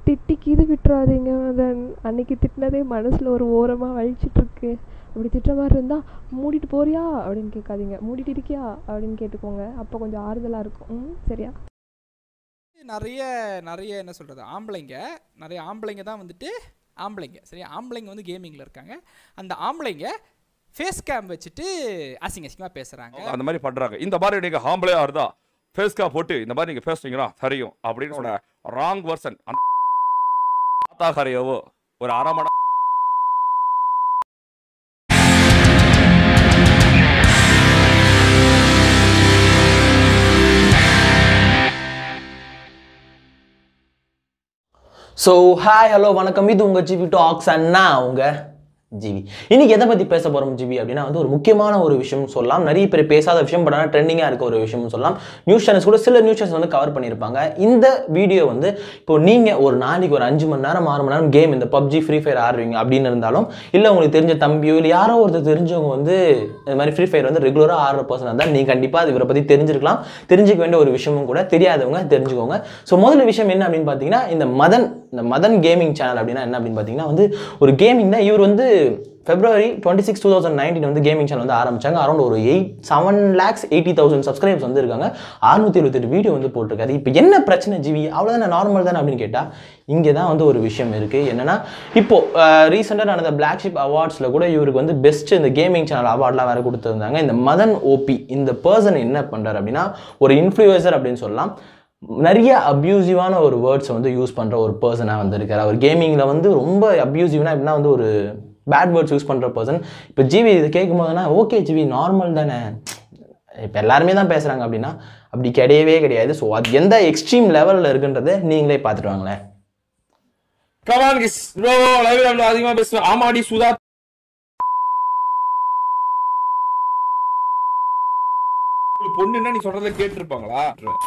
திட்டி கீது விட்டுறாதீங்க மதன் அன்னைக்கு திட்டினதே மனசில் ஒரு ஓரமாக வலிச்சிட்ருக்கு அப்படி திட்டுற மாதிரி இருந்தால் மூடிட்டு போறியா அப்படின்னு கேட்காதீங்க மூடிட்டு இருக்கியா அப்படின்னு கேட்டுக்கோங்க அப்போ கொஞ்சம் ஆறுதலாக இருக்கும் ம் சரியா நிறைய நிறைய என்ன சொல்கிறது ஆம்பளைங்க நிறைய ஆம்பளைங்க தான் வந்துட்டு ஆம்பளைங்க சரியா ஆம்பளைங்க வந்து கேமிங்கில் இருக்காங்க அந்த ஆம்பளைங்க ஃபேஸ் கேம் வச்சுட்டு அசிங்க அசிங்கமாக பேசுகிறாங்க அந்த மாதிரி பண்றாங்க இந்த மாதிரி நீங்க ஆம்பளையா இருந்தா ஃபேஸ்கா போட்டு இந்த மாதிரி நீங்க பேசுனீங்கன்னா தெரியும் அப்படின்னு ராங் வெர்சன் தாத்தாகரையவோ ஒரு அரை மணி ஸோ ஹாய் ஹலோ வணக்கம் இது உங்கள் ஜிபி டாக்ஸ் அண்ணா உங்கள் ஜிவி இன்னைக்கு எதை பற்றி பேச போகிறோம் ஜிவி அப்படின்னா வந்து ஒரு முக்கியமான ஒரு விஷயம் சொல்லலாம் நிறைய பேர் பேசாத விஷயம் பட் ஆனால் ட்ரெண்டிங்காக இருக்க ஒரு விஷயம் சொல்லலாம் நியூஸ் சேனல்ஸ் கூட சில நியூஸ் சேனல்ஸ் வந்து கவர் பண்ணியிருப்பாங்க இந்த வீடியோ வந்து இப்போ நீங்கள் ஒரு நாளைக்கு ஒரு அஞ்சு மணி நேரம் ஆறு மணி நேரம் கேம் இந்த பப்ஜி ஃப்ரீ ஃபயர் ஆடுறீங்க அப்படின்னு இருந்தாலும் இல்லை உங்களுக்கு தெரிஞ்ச தம்பியோ இல்லை யாரோ ஒருத்தர் தெரிஞ்சவங்க வந்து இந்த மாதிரி ஃப்ரீ ஃபயர் வந்து ரெகுலராக ஆடுற பர்சன் இருந்தால் நீங்கள் கண்டிப்பாக அது இவரை பற்றி தெரிஞ்சிருக்கலாம் தெரிஞ்சுக்க வேண்டிய ஒரு விஷயமும் கூட தெரியாதவங்க தெரிஞ்சுக்கோங்க ஸோ முதல்ல விஷயம் என்ன அப்படின்னு பார்த்தீங்கன்னா இந்த மதன் இந்த மதன் கேமிங் சேனல் அப்படின்னா என்ன அப்படின்னு பார்த்தீங்கன்னா வந்து ஒரு கேமிங் தான் இவர் வந்து February twenty six two thousand nineteen வந்து கேமிங் சேனல் வந்து ஆரம்பிச்சாங்க அரௌண்ட் ஒரு eight seven lakhs eighty thousand subscribes வந்து இருக்காங்க அறுநூத்தி எழுபத்தெட்டு வீடியோ வந்து போட்டிருக்காரு இப்போ என்ன பிரச்சனை ஜிவி அவ்வளோதானே நார்மல் தானே அப்படின்னு கேட்டால் இங்கே தான் வந்து ஒரு விஷயம் இருக்குது என்னன்னா இப்போ ரீசெண்டாக நடந்த பிளாக் ஷிப் அவார்ட்ஸில் கூட இவருக்கு வந்து பெஸ்ட் இந்த கேமிங் சேனல் அவார்ட்லாம் வேறு கொடுத்துருந்தாங்க இந்த மதன் ஓபி இந்த பர்சன் என்ன பண்ணுறாரு அப்படின்னா ஒரு இன்ஃப்ளூயன்சர் அப்படின்னு சொல்லலாம் நிறைய அப்யூசிவான ஒரு வேர்ட்ஸை வந்து யூஸ் பண்ணுற ஒரு பர்சனாக வந்திருக்காரு அவர் கேமிங்கில் வந்து ரொம்ப அப்யூசிவ்னா எப்படின்னா வந்து ஒரு பேட் வேர்ட்ஸ் யூஸ் பண்ணுற பர்சன் இப்போ ஜிவி இது கேட்கும் போதுனா ஓகே ஜிவி நார்மல் தானே இப்போ எல்லாருமே தான் பேசுகிறாங்க அப்படின்னா அப்படி கிடையவே கிடையாது ஸோ அது எந்த எக்ஸ்ட்ரீம் லெவலில் இருக்குன்றதை நீங்களே பார்த்துட்டு வாங்களேன் கமான் கிஸ் ப்ரோ லைவ்ல அவ்வளவு அதிகமா பேசுவேன் ஆமாடி சுதா பொண்ணுன்னா நீ சொல்றத கேட்டிருப்பாங்களா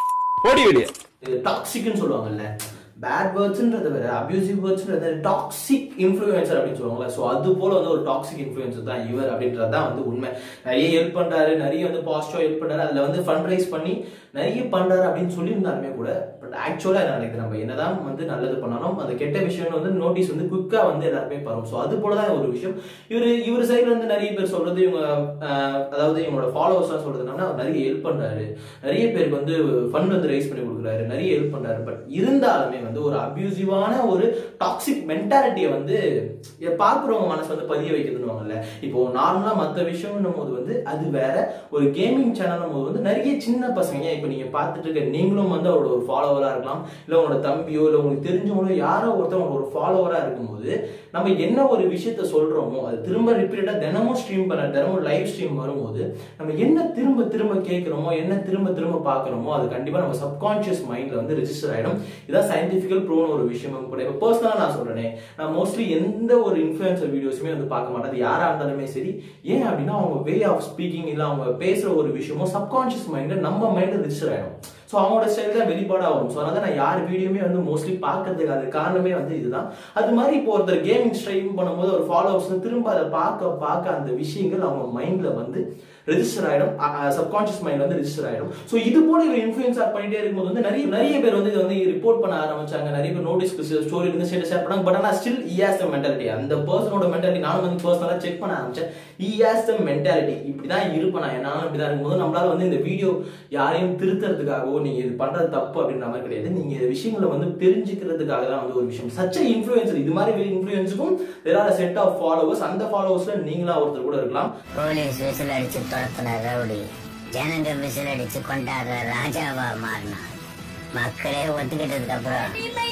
ஓடி வெளியே இது டாக்ஸிக்னு சொல்லுவாங்கல்ல பேட் வேர்ட்ஸ்ன்றது வேற அபியூசிவ் வேர்ட்ஸ்ன்றது டாக்ஸிக் இன்ஃப்ளூயன்சர் அப்படின்னு சொல்லுவாங்கல்ல ஸோ அது போல வந்து ஒரு டாக்ஸிக் இன்ஃப்ளூயன்சர் தான் இவர் அப்படின்றது தான் வந்து உண்மை நிறைய ஹெல்ப் பண்றாரு நிறைய வந்து பாசிட்டிவ் ஹெல்ப் பண்றாரு அதுல வந்து ஃபண்ட் ரைஸ் பண்ணி நிறைய பண்றாரு அப்படின்னு சொல்லியிருந்தாலுமே கூட பட் ஆக்சுவலா என்ன நினைக்கிறேன் நம்ம என்னதான் வந்து நல்லது பண்ணாலும் அந்த கெட்ட விஷயம் வந்து நோட்டீஸ் வந்து குயிக்கா வந்து எல்லாருமே பரும் ஸோ அது போல தான் ஒரு விஷயம் இவர் இவர் சைடுல இருந்து நிறைய பேர் சொல்றது இவங்க ஆஹ், அதாவது இவங்களோட ஃபாலோவர்ஸ் தான் சொல்றது என்னன்னா அவர் நிறைய ஹெல்ப் பண்றாரு நிறைய பேருக்கு வந்து ஃபண்ட் வந்து ரைஸ் பண்ணி கொடுக்குறாரு நிறைய ஹெல்ப் பண்றாரு பட் இருந்தாலுமே வந்து ஒரு அபியூசிவான ஒரு டாக்ஸிக் மென்டாலிட்டியை வந்து இதை பார்க்குறவங்க மனசு வந்து பதிய வைக்கிறதுன்னு இப்போ நார்மலா மற்ற விஷயம்னும் போது வந்து அது வேற ஒரு கேமிங் சேனல் போது வந்து நிறைய சின்ன பசங்க இப்போ நீங்க பார்த்துட்டு இருக்க நீங்களும் வந்து அவரோட ஒரு ஃபாலோவரா இருக்கலாம் இல்ல உங்களோட தம்பியோ இல்ல உங்களுக்கு தெரிஞ்சவங்களோ யாரோ ஒருத்தவங்க ஒரு ஃபாலோவரா இருக்கும்போது நம்ம என்ன ஒரு விஷயத்த சொல்றோமோ அது திரும்ப ரிப்பீட்டடா தினமும் ஸ்ட்ரீம் பண்ண தினமும் லைவ் ஸ்ட்ரீம் வரும்போது நம்ம என்ன திரும்ப திரும்ப கேட்குறோமோ என்ன திரும்ப திரும்ப பார்க்குறோமோ அது கண்டிப்பா நம்ம சப்கான்ஷியஸ் மைண்ட்ல வந்து ரெஜிஸ்டர் ஆயிடும் இதான் சயின்டிபிக்கல் ப்ரூவ் ஒரு விஷயமும் கூட இப்போ பர்சனலாக நான் சொல்றேனே நான் மோஸ்ட்லி எந்த ஒரு இன்ஃபுளுசர் வீடியோஸுமே வந்து பார்க்க மாட்டேன் அது யாரா இருந்தாலுமே சரி ஏன் அப்படின்னா அவங்க வே ஆஃப் ஸ்பீக்கிங் இல்லை அவங்க பேசுற ஒரு விஷயமோ சப்கான்ஷியஸ் மைண்ட்ல நம்ம மைண்ட்ல ரெஜிஸ்டர் ஆயிடும் ஸோ அவங்களோட ஸ்டைல் தான் வெளிப்பாடாக வரும் ஸோ அதனால நான் யார் வீடியோமே வந்து மோஸ்ட்லி பார்க்கறதுக்கு அது காரணமே வந்து இதுதான் அது மாதிரி இப்போ ஒருத்தர் கேமிங் ஸ்ட்ரைம் பண்ணும்போது ஒரு ஃபாலோவர்ஸ் திரும்ப அதை பார்க்க பார்க்க அந்த விஷயங்கள் அவங்க மைண்ட்ல வந்து ரெஜிஸ்டர் ஆயிடும் சப்கான்ஷியஸ் மைண்ட் வந்து ரெஜிஸ்டர் ஆயிடும் ஸோ இது போல ஒரு இன்ஃபுளுன்ஸ் பண்ணிட்டே இருக்கும்போது வந்து நிறைய நிறைய பேர் வந்து இதை வந்து ரிப்போர்ட் பண்ண ஆரம்பிச்சாங்க நிறைய பேர் நோட்டீஸ் ஸ்டோரி இருந்து ஸ்டேட்டஸ் ஷேர் பண்ணாங்க பட் ஆனால் ஸ்டில் இயாஸ் த மென்டாலிட்டி அந்த பர்சனோட மென்டாலிட்டி நானும் வந்து பர்சனலாக செக் பண்ண ஆரம்பிச்சேன் இயாஸ் த மென்டாலிட்டி இப்படி தான் இருப்பேன் நான் என்னாலும் இப்படி தான் இருக்கும்போது நம்மளால வந்து இந்த வீடியோ யாரையும் திருத்துறதுக்காகவோ நீங்க இது பண்றது தப்பு அப்படின்ற மாதிரி கிடையாது நீங்க இந்த விஷயங்களை வந்து தெரிஞ்சுக்கிறதுக்காக தான் வந்து ஒரு விஷயம் சச்ச இன்ஃபுளுசர் இது மாதிரி இன்ஃபுளுன்ஸுக்கும் வேற செட் ஆஃப் ஃபாலோவர்ஸ் அந்த ஃபாலோவர்ஸ்ல நீங்களா ஒருத்தர் கூட இருக்கலாம் போலீஸ் விசில் அடிச்சு துரத்துன ரவுடி ஜனங்க விசில் அடிச்சு கொண்டாடுற ராஜாவா மாறினான் மக்களே ஒத்துக்கிட்டதுக்கு அப்புறம்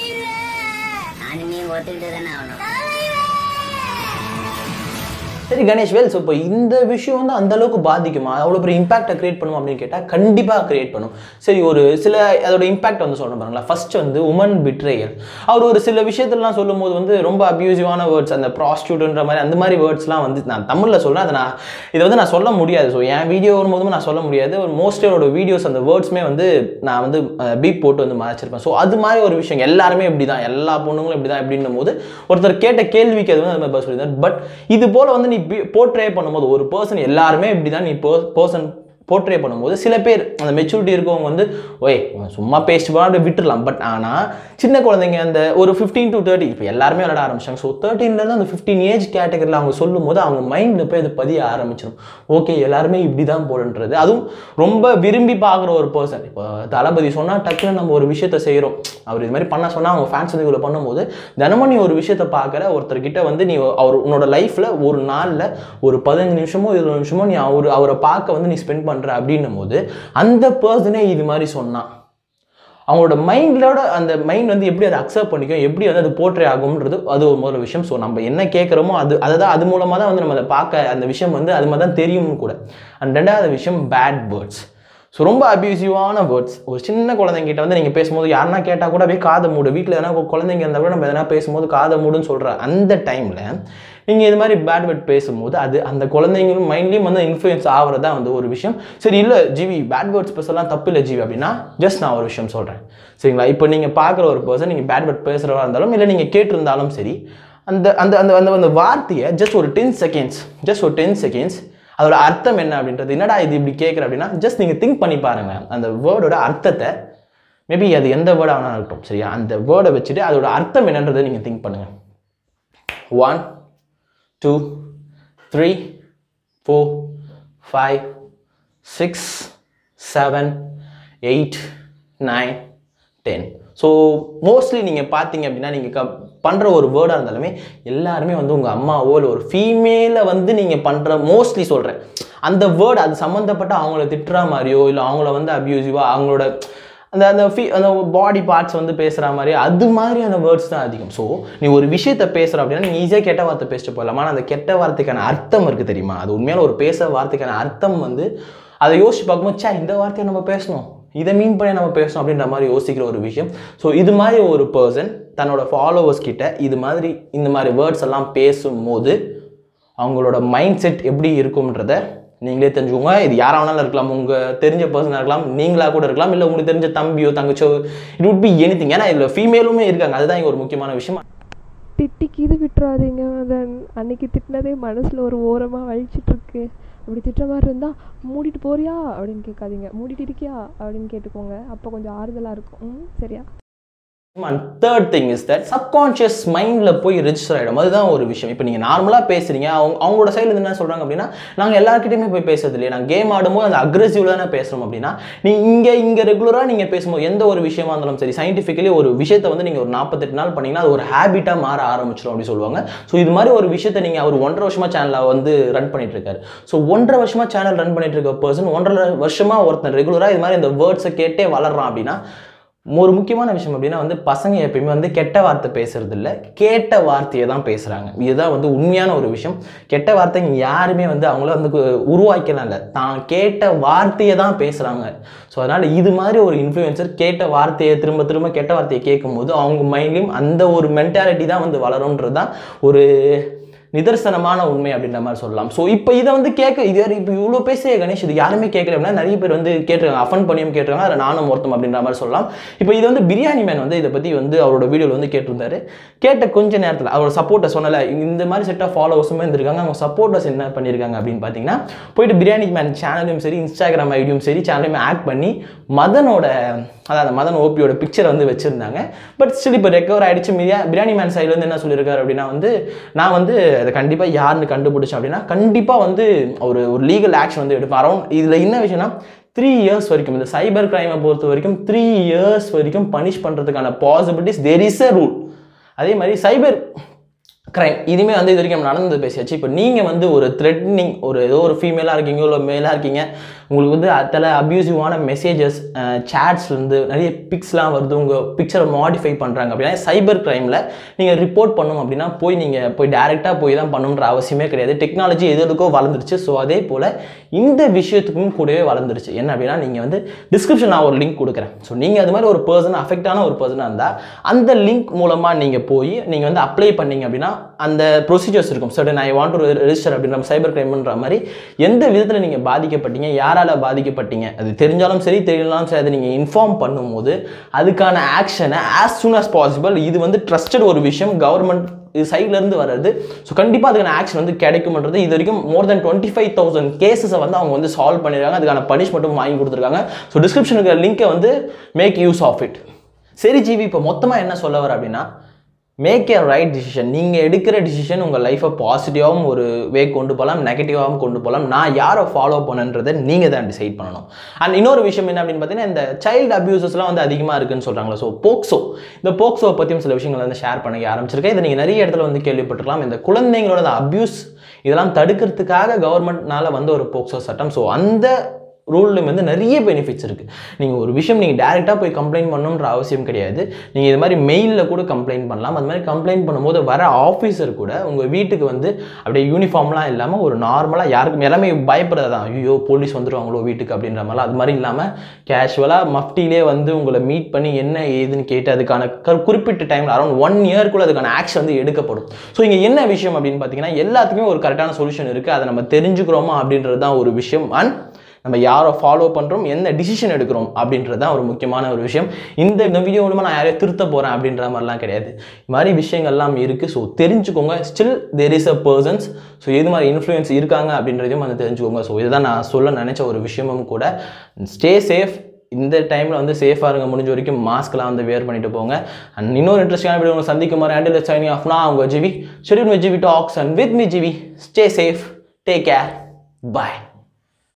நானும் நீ ஒத்துக்கிட்டு தானே ஆகணும் சரி கணேஷ் வேல் ஸோ இப்போ இந்த விஷயம் வந்து அந்த அளவுக்கு பாதிக்குமா அவ்வளோ பெரிய இம்பாக்டை கிரியேட் பண்ணும் அப்படின்னு கேட்டால் கண்டிப்பாக கிரியேட் பண்ணும் சரி ஒரு சில அதோட இம்பாக்ட் வந்து சொல்கிறேன் பாருங்களா ஃபர்ஸ்ட் வந்து உமன் பிட்ரேயல் அவர் ஒரு சில விஷயத்தெல்லாம் சொல்லும் போது வந்து ரொம்ப அப்யூசிவான வேர்ட்ஸ் அந்த ப்ராஸ்டியூட்ன்ற மாதிரி அந்த மாதிரி வேர்ட்ஸ்லாம் வந்து நான் தமிழில் சொல்கிறேன் அதை நான் இதை வந்து நான் சொல்ல முடியாது ஸோ என் வீடியோ வரும்போதும் நான் சொல்ல முடியாது ஒரு மோஸ்ட்லி அவரோட வீடியோஸ் அந்த வேர்ட்ஸ்மே வந்து நான் வந்து பீப் போட்டு வந்து மறைச்சிருப்பேன் ஸோ அது மாதிரி ஒரு விஷயம் எல்லாருமே இப்படி தான் எல்லா பொண்ணுங்களும் இப்படி தான் இப்படின்னும் போது ஒருத்தர் கேட்ட கேள்விக்கு அது வந்து அது மாதிரி சொல்லியிருந்தார் பட் இது போல் வந்து நீ போர்ட்ரே பண்ணும்போது ஒரு பர்சன் எல்லாருமே இப்படி தான் நீ பர்சன் போர்ட்ரே பண்ணும்போது சில பேர் அந்த மெச்சூரிட்டி இருக்கவங்க வந்து ஓய் இவன் சும்மா பேசிட்டு போனா விட்டுடலாம் பட் ஆனால் சின்ன குழந்தைங்க அந்த ஒரு ஃபிஃப்டீன் டு தேர்ட்டி இப்போ எல்லாருமே விளையாட ஆரம்பிச்சாங்க ஸோ தேர்ட்டீன்லேருந்து அந்த ஃபிஃப்டீன் ஏஜ் கேட்டகரியில் அவங்க சொல்லும் போது அவங்க மைண்டில் போய் அது பதிய ஆரம்பிச்சிடும் ஓகே எல்லாருமே இப்படி தான் போலன்றது அதுவும் ரொம்ப விரும்பி பார்க்குற ஒரு பர்சன் இப்போ தளபதி சொன்னால் டக்குன்னு நம்ம ஒரு விஷயத்த செய்கிறோம் அவர் இது மாதிரி பண்ண சொன்னால் அவங்க ஃபேன்ஸ் வந்து இவ்வளோ பண்ணும்போது தினமும் நீ ஒரு விஷயத்த பார்க்குற ஒருத்தர்கிட்ட வந்து நீ அவர் உன்னோட லைஃப்பில் ஒரு நாளில் ஒரு பதினஞ்சு நிமிஷமோ இருபது நிமிஷமோ நீ அவர் அவரை பார்க்க வந்து நீ ஸ்பெண்ட் பண்ணுற அப்படின்னும் போது அந்த பர்சனே இது மாதிரி சொன்னான் அவங்களோட மைண்டோட அந்த மைண்ட் வந்து எப்படி அதை அக்செப்ட் பண்ணிக்கும் எப்படி வந்து அது போர்ட்ரே ஆகும்ன்றது அது ஒரு முதல் விஷயம் ஸோ நம்ம என்ன கேட்குறோமோ அது அதை தான் அது மூலமாக தான் வந்து நம்ம அதை பார்க்க அந்த விஷயம் வந்து அது மாதிரி தான் தெரியும்னு கூட அண்ட் ரெண்டாவது விஷயம் பேட் வேர்ட்ஸ் ஸோ ரொம்ப அபியூசிவான வேர்ட்ஸ் ஒரு சின்ன குழந்தைங்கிட்ட வந்து நீங்கள் பேசும்போது யாருன்னா கேட்டால் கூட அப்படியே காதை மூடு வீட்டில் எதனா ஒரு குழந்தைங்க இருந்தால் கூட நம்ம எதனா பேசும்போது காதை மூடுன்னு சொல்கிற அந்த டைமில் நீங்கள் இது மாதிரி பேட் வேர்ட் பேசும்போது அது அந்த குழந்தைங்களும் மைண்ட்லேயும் வந்து இன்ஃப்ளூயன்ஸ் ஆகிறதா வந்து ஒரு விஷயம் சரி இல்லை ஜிவி பேட் வேர்ட்ஸ் பேசலாம் தப்பு இல்லை ஜிவி அப்படின்னா ஜஸ்ட் நான் ஒரு விஷயம் சொல்கிறேன் சரிங்களா இப்போ நீங்கள் பார்க்குற ஒரு பர்சன் நீங்கள் பேட் வேர்ட் பேசுகிறவா இருந்தாலும் இல்லை நீங்கள் கேட்டிருந்தாலும் சரி அந்த அந்த அந்த அந்த அந்த வார்த்தையை ஜஸ்ட் ஒரு டென் செகண்ட்ஸ் ஜஸ்ட் ஒரு டென் செகண்ட்ஸ் அதோட அர்த்தம் என்ன அப்படின்றது என்னடா இது இப்படி கேட்குற அப்படின்னா ஜஸ்ட் நீங்கள் திங்க் பண்ணி பாருங்க அந்த வேர்டோட அர்த்தத்தை மேபி அது எந்த வேர்டாக வேணாலும் இருக்கட்டும் சரியா அந்த வேர்டை வச்சுட்டு அதோட அர்த்தம் என்னன்றதை நீங்கள் திங்க் பண்ணுங்கள் one two three four five six seven eight nine ten so mostly நீங்கள் பார்த்தீங்க அப்படின்னா நீங்கள் க பண்ணுற ஒரு வேர்டாக இருந்தாலுமே எல்லாருமே வந்து உங்கள் அம்மாவோ இல்லை ஒரு ஃபீமேலை வந்து நீங்கள் பண்ணுற மோஸ்ட்லி சொல்கிறேன் அந்த வேர்டு அது சம்மந்தப்பட்ட அவங்கள திட்டுற மாதிரியோ இல்லை அவங்கள வந்து அப்யூசிவாக அவங்களோட அந்த அந்த ஃபீ அந்த பாடி பார்ட்ஸ் வந்து பேசுகிற மாதிரி அது மாதிரியான வேர்ட்ஸ் தான் அதிகம் ஸோ நீ ஒரு விஷயத்தை பேசுகிற அப்படின்னா நீ ஈஸியாக கெட்ட வார்த்தை பேசிட்டு போகலாம் ஆனால் அந்த கெட்ட வார்த்தைக்கான அர்த்தம் இருக்குது தெரியுமா அது உண்மையில ஒரு பேச வார்த்தைக்கான அர்த்தம் வந்து அதை யோசிச்சு பார்க்கும்போது சே இந்த வார்த்தையை நம்ம பேசணும் இதை மீன் பண்ணி நம்ம பேசணும் அப்படின்ற மாதிரி யோசிக்கிற ஒரு விஷயம் ஸோ இது மாதிரி ஒரு பர்சன் தன்னோட ஃபாலோவர்ஸ் கிட்ட இது மாதிரி இந்த மாதிரி வேர்ட்ஸ் எல்லாம் பேசும்போது அவங்களோட மைண்ட் செட் எப்படி இருக்கும்ன்றத நீங்களே தெரிஞ்சுக்கோங்க இது யாரா வேணாலும் இருக்கலாம் உங்கள் தெரிஞ்ச பர்சனாக இருக்கலாம் நீங்களா கூட இருக்கலாம் இல்லை உங்களுக்கு தெரிஞ்ச தம்பியோ தங்கச்சோ it would be anything ஏன்னா இதில் ஃபீமேலுமே இருக்காங்க அதுதான் இங்க ஒரு முக்கியமான விஷயம் திட்டி கீது விட்டுறாதீங்க தென் அன்னைக்கு திட்டினதே மனசில் ஒரு ஓரமாக வலிச்சிட்டு இருக்கு அப்படி திட்டுற மாதிரி இருந்தால் மூடிட்டு போறியா அப்படின்னு கேட்காதீங்க மூடிட்டு இருக்கியா அப்படின்னு கேட்டுக்கோங்க அப்போ கொஞ்சம் ஆறுதலாக இருக்கும் ம் சரியா and third thing is that subconscious மைண்டில் போய் ரெஜிஸ்டர் ஆகிடும் அதுதான் ஒரு விஷயம் இப்போ நீங்கள் நார்மலாக பேசுறீங்க அவங்க அவங்களோட சைடில் என்ன சொல்கிறாங்க அப்படின்னா நாங்கள் எல்லாருக்கிட்டையுமே போய் பேசுறது இல்லையா நாங்கள் கேம் ஆடும்போது அந்த அக்ரெசிவ் தானே பேசுகிறோம் அப்படின்னா நீங்கள் இங்கே இங்கே ரெகுலராக நீங்கள் பேசும்போது எந்த ஒரு விஷயமா இருந்தாலும் சரி சயின்டிஃபிக்கலி ஒரு விஷயத்தை வந்து நீங்கள் ஒரு நாற்பத்தெட்டு நாள் பண்ணீங்கன்னா அது ஒரு ஹேபிட்டாக மாற ஆரம்பிச்சிடும் அப்படி சொல்லுவாங்க ஸோ இது மாதிரி ஒரு விஷயத்தை நீங்கள் அவர் ஒன்றரை வருஷமாக சேனலில் வந்து ரன் பண்ணிட்டு இருக்காரு ஸோ ஒன்றரை வருஷமாக சேனல் ரன் பண்ணிட்டு இருக்க பர்சன் ஒன்றரை வருஷமாக ஒருத்தன் ரெகுலராக இது மாதிரி இந்த வேர்ட்ஸை கேட்டே வளர்றான் அப்படின்னா ஒரு முக்கியமான விஷயம் அப்படின்னா வந்து பசங்க எப்பயுமே வந்து கெட்ட வார்த்தை பேசுறது இல்ல கேட்ட வார்த்தையை தான் பேசுகிறாங்க இதுதான் வந்து உண்மையான ஒரு விஷயம் கெட்ட வார்த்தை இங்க யாருமே வந்து அவங்கள வந்து கு- உருவாக்கலாம் இல்லை தான் கேட்ட வார்த்தையை தான் பேசுகிறாங்க ஸோ அதனால் இது மாதிரி ஒரு இன்ஃப்ளூயன்சர் கேட்ட வார்த்தையை திரும்ப திரும்ப கெட்ட வார்த்தையை கேட்கும்போது அவங்க மைண்ட்லேயும் அந்த ஒரு மென்டாலிட்டி தான் வந்து வளரும்ன்றது தான் ஒரு நிதர்சனமான உண்மை அப்படின்ற மாதிரி சொல்லலாம் ஸோ இப்போ இதை வந்து கேட்க இது யாரு இப்போ இவ்வளோ பேசிய கணேஷ் இது யாருமே கேட்கல அப்படின்னா நிறைய பேர் வந்து கேட்டிருக்காங்க அஃபன் பண்ணியும் கேட்டிருக்காங்க அதில் நானும் ஒருத்தம் அப்படின்ற மாதிரி சொல்லலாம் இப்போ இது வந்து பிரியாணி மேன் வந்து இதை பற்றி வந்து அவரோட வீடியோவில் வந்து கேட்டிருந்தாரு கேட்ட கொஞ்ச நேரத்தில் அவரோட சப்போர்ட்டை சொன்னல இந்த மாதிரி செட் ஆஃப் ஃபாலோவர்ஸுமே இருந்திருக்காங்க அவங்க சப்போர்ட்டர்ஸ் என்ன பண்ணியிருக்காங்க அப்படின்னு பார்த்தீங்கன்னா போயிட்டு பிரியாணி மேன் சேனலையும் சரி இன்ஸ்டாகிராம் ஐடியும் சரி சேனலையும் ஆட் பண்ணி மதனோட அதாவது மதன் ஓபியோட பிக்சரை வந்து வச்சுருந்தாங்க பட் ஸ்டில் இப்போ ரெக்கவர் ஆயிடுச்சு மிரியா பிரியாணி மேன் சைட்லேருந்து என்ன சொல்லியிருக்காரு அப்படின்னா வந்து நான் வந்து அதை கண்டிப்பாக யாருன்னு கண்டுபிடிச்சேன் அப்படின்னா கண்டிப்பாக வந்து ஒரு ஒரு லீகல் ஆக்ஷன் வந்து எடுப்பேன் அரௌண்ட் இதில் என்ன விஷயம்னா த்ரீ இயர்ஸ் வரைக்கும் இந்த சைபர் கிரைமை பொறுத்த வரைக்கும் த்ரீ இயர்ஸ் வரைக்கும் பனிஷ் பண்ணுறதுக்கான possibilities there is a rule அதே மாதிரி சைபர் கிரைம் இதுவுமே வந்து இது வரைக்கும் நம்ம நடந்தது பேசியாச்சு இப்போ நீங்கள் வந்து ஒரு த்ரெட்னிங் ஒரு ஏதோ ஒரு ஃபீமேலாக இருக்கீங்க இல்லை மேலாக இருக்கீங்க உங்களுக்கு வந்து அதில் அப்யூசிவான மெசேஜஸ் சேட்ஸ்லேருந்து நிறைய பிக்ஸ்லாம் வருது உங்கள் பிக்சரை மாடிஃபை பண்ணுறாங்க அப்படின்னா சைபர் கிரைமில் நீங்கள் ரிப்போர்ட் பண்ணணும் அப்படின்னா போய் நீங்கள் போய் டேரெக்டாக போய் தான் பண்ணணுன்ற அவசியமே கிடையாது டெக்னாலஜி எது எதுக்கோ வளர்ந்துருச்சு ஸோ அதே போல் இந்த விஷயத்துக்கும் கூடவே வளர்ந்துருச்சு என்ன அப்படின்னா நீங்கள் வந்து டிஸ்கிரிப்ஷன் நான் ஒரு லிங்க் கொடுக்குறேன் ஸோ நீங்கள் அது மாதிரி ஒரு பர்சன் அஃபெக்டான ஒரு பர்சனாக இருந்தால் அந்த லிங்க் மூலமாக நீங்கள் போய் நீங்கள் வந்து அப்ளை பண்ணீங்க அப்படின்னா அந்த ப்ரொசீஜர்ஸ் இருக்கும் sudden I want to register அப்படின்ற சைபர் கிரைம்ன்ற மாதிரி எந்த விதத்தில் நீங்கள் பாதிக்கப்பட்டீங்க யாரால பாதிக்கப்பட்டீங்க அது தெரிஞ்சாலும் சரி தெரியலனாலும் சரி அதை நீங்கள் இன்ஃபார்ம் பண்ணும்போது அதுக்கான ஆக்ஷனை ஆஸ் சூன் as பாசிபிள் இது வந்து ட்ரஸ்டட் ஒரு விஷயம் கவர்மெண்ட் இது சைட்ல இருந்து வர்றது ஸோ கண்டிப்பாக அதுக்கான ஆக்ஷன் வந்து கிடைக்கும்ன்றது இது வரைக்கும் more then twenty five thousand கேசஸை வந்து அவங்க வந்து சால்வ் பண்ணியிருக்காங்க அதுக்கான பனிஷ்மெண்ட்டும் வாங்கி கொடுத்துருக்காங்க ஸோ டிஸ்கிரிப்ஷனுக்கு லிங்கை வந்து மேக் யூஸ் ஆஃப் இட் சரி ஜிவி இப்போ மொத்தமாக என்ன சொல்ல வர அப்படின்னா மேக் ஏ ரைட் டிசிஷன் நீங்கள் எடுக்கிற டிசிஷன் உங்கள் லைஃப்பை பாசிட்டிவாகவும் ஒரு வே கொண்டு போகலாம் நெகட்டிவாகவும் கொண்டு போகலாம் நான் யாரை ஃபாலோ பண்ணன்றதை நீங்கள் தான் டிசைட் பண்ணணும் அண்ட் இன்னொரு விஷயம் என்ன அப்படின்னு பார்த்தீங்கன்னா இந்த சைல்டு அபியூசஸ்லாம் வந்து அதிகமாக இருக்குன்னு சொல்கிறாங்களா ஸோ போக்சோ இந்த போக்சோ பற்றியும் சில விஷயங்கள் வந்து ஷேர் பண்ண ஆரம்பிச்சிருக்கேன் இதை நீங்கள் நிறைய இடத்துல வந்து கேள்விப்பட்டிருக்கலாம் இந்த குழந்தைங்களோட அபியூஸ் இதெல்லாம் தடுக்கிறதுக்காக கவர்மெண்ட்னால வந்து ஒரு போக்சோ சட்டம் ஸோ அந்த ரூல்லையும் வந்து நிறைய பெனிஃபிட்ஸ் இருக்குது நீங்கள் ஒரு விஷயம் நீங்கள் டேரெக்டாக போய் கம்ப்ளைண்ட் பண்ணணுன்ற அவசியம் கிடையாது நீங்கள் இது மாதிரி மெயிலில் கூட கம்ப்ளைண்ட் பண்ணலாம் அது மாதிரி கம்ப்ளைண்ட் பண்ணும்போது வர ஆஃபீஸர் கூட உங்கள் வீட்டுக்கு வந்து அப்படியே யூனிஃபார்ம்லாம் இல்லாமல் ஒரு நார்மலாக யாருக்கும் எல்லாமே பயப்படுறது தான் ஐயோ போலீஸ் வந்துருவாங்களோ வீட்டுக்கு அப்படின்ற மாதிரிலாம் அது மாதிரி இல்லாமல் கேஷுவலாக மஃப்டிலே வந்து உங்களை மீட் பண்ணி என்ன ஏதுன்னு கேட்டு அதுக்கான க- குறிப்பிட்ட டைமில் அரௌண்ட் ஒன் இயர்க்குள்ள அதுக்கான ஆக்ஷன் வந்து எடுக்கப்படும் ஸோ இங்கே என்ன விஷயம் அப்படின்னு பார்த்தீங்கன்னா எல்லாத்துக்குமே ஒரு கரெக்டான சொல்யூஷன் இருக்குது அதை நம்ம தெரிஞ்சுக்கிறோமா அப்படின்றது தான் ஒரு விஷயம் அண்ட் நம்ம யாரை ஃபாலோ பண்ணுறோம் எந்த டிசிஷன் எடுக்கிறோம் அப்படின்றது தான் ஒரு முக்கியமான ஒரு விஷயம் இந்த இந்த வீடியோ மூலமாக நான் யாரையும் திருத்த போகிறேன் அப்படின்ற மாதிரிலாம் கிடையாது இது மாதிரி விஷயங்கள்லாம் இருக்குது ஸோ தெரிஞ்சுக்கோங்க still there is a persons so எது மாதிரி இன்ஃப்ளூயன்ஸ் இருக்காங்க அப்படின்றதையும் வந்து தெரிஞ்சுக்கோங்க ஸோ இதுதான் நான் சொல்ல நினச்ச ஒரு விஷயமும் கூட ஸ்டே சேஃப் இந்த டைமில் வந்து சேஃபாக இருங்க முடிஞ்ச வரைக்கும் மாஸ்க்லாம் வந்து வேர் பண்ணிட்டு போங்க அண்ட் இன்னொரு இன்ட்ரெஸ்டிங்கான வீடியோ உங்களை சந்திக்கும் மாதிரி ஹேண்டில் சைனிங் ஆஃப்னா அவங்க GV schedule with GV talks and with me GV stay safe take care bye